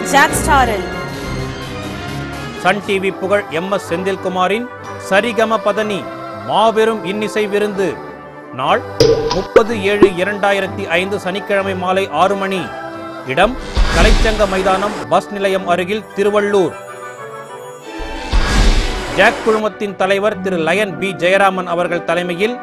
jack ஸ்டாரில் Sun TV புகழ் M S செந்தில்குமாரின் சரிகம பதனி மாபெரும் இன்னிசை விருந்து நாள் முப்பது ஏழு இரண்டாயிரத்தி ஐந்து சனிக்கிழமை மாலை ஆறு மணி இடம் கலைச்சங்க மைதானம் பஸ் நிலையம் அருகில் திருவள்ளூர் ஜாக் குழுமத்தின் தலைவர் திரு லயன் பி ஜெயராமன் அவர்கள் தலைமையில்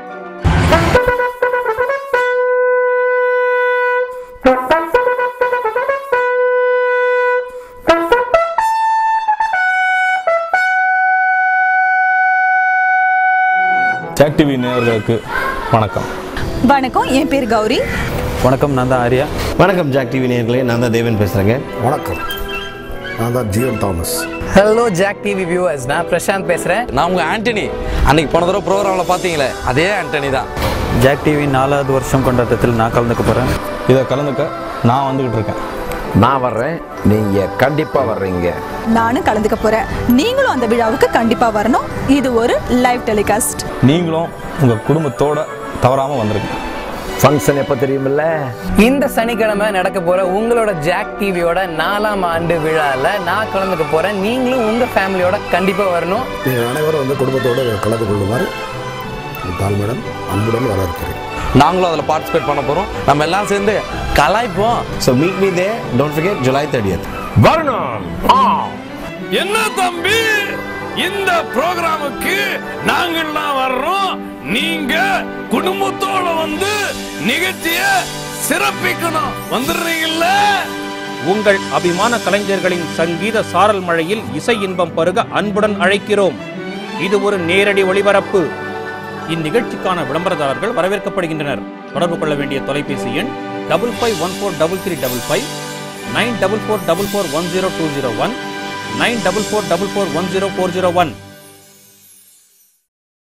ஜாக் டிவி நேயர்களுக்கு வணக்கம் வணக்கம் என் பேர் கௌரி வணக்கம் நான் தான் ஆர்யா வணக்கம் ஜாக் டிவி நேயர்களே நான் தான் தேவன் பேசுகிறேங்க வணக்கம் நான் தான் GN Thomas hello Jack TV viewers நான் பிரசாந்த் பேசுகிறேன் நான் உங்க ஆண்டனி அன்னைக்கு போன தடவை ப்ரோக்ராமில் பார்த்தீங்களே அதே ஆண்டனி தான் ஜாக் டிவி நாலாவது வருஷம் கொண்டாட்டத்தில் நான் கலந்துக்க போகிறேன் இதை கலந்துக்க நான் வந்துக்கிட்டு இருக்கேன் நான் வர்றேன் நீங்க கண்டிப்பா வர்றீங்க நானும் கலந்துக்க போறேன் நீங்களும் அந்த விழாவுக்கு கண்டிப்பா வரணும் இது ஒரு லைவ் டெலிகாஸ்ட் நீங்களும் உங்கள் குடும்பத்தோட தவறாமல் வந்திருக்கீங்க ஃபங்க்ஷன் எப்போ தெரியுமில்ல இந்த சனிக்கிழமை நடக்க போற உங்களோட ஜாக் டிவியோட நாலாம் ஆண்டு விழாவில் நான் கலந்துக்க போறேன் நீங்களும் உங்க ஃபேமிலியோட கண்டிப்பா வரணும் நீங்கள் அனைவரும் வந்து குடும்பத்தோடு கலந்து கொள்ளுமாறு தாழ்மையுடன் அன்புடன் வரவேற்கிறேன் நாங்களும் அதில் பார்ட்டிசிபேட் பண்ண போகிறோம் நம்ம எல்லாம் சேர்ந்து கலாய்ப்போம் so meet me there don't forget July thirtieth வரணும் என்ன தம்பி இந்த ப்ரோக்ராமுக்கு நாங்கெல்லாம் வர்றோம் நீங்க குடும்பத்தோட வந்து நிகழ்ச்சிய சிறப்பிக்கணும் வந்துடுறீங்கல்ல உங்கள் அபிமான கலைஞர்களின் சங்கீத சாரல் மழையில் இசை இன்பம் பருக அன்புடன் அழைக்கிறோம் இது ஒரு நேரடி ஒளிபரப்பு இந்நிகழ்ச்சிக்கான விளம்பரதாரர்கள் வரவேற்கப்படுகின்றனர் தொடர்பு கொள்ள வேண்டிய தொலைபேசி எண் double five one four double three double five nine double four double four one zero two zero one nine double four double four one zero four zero one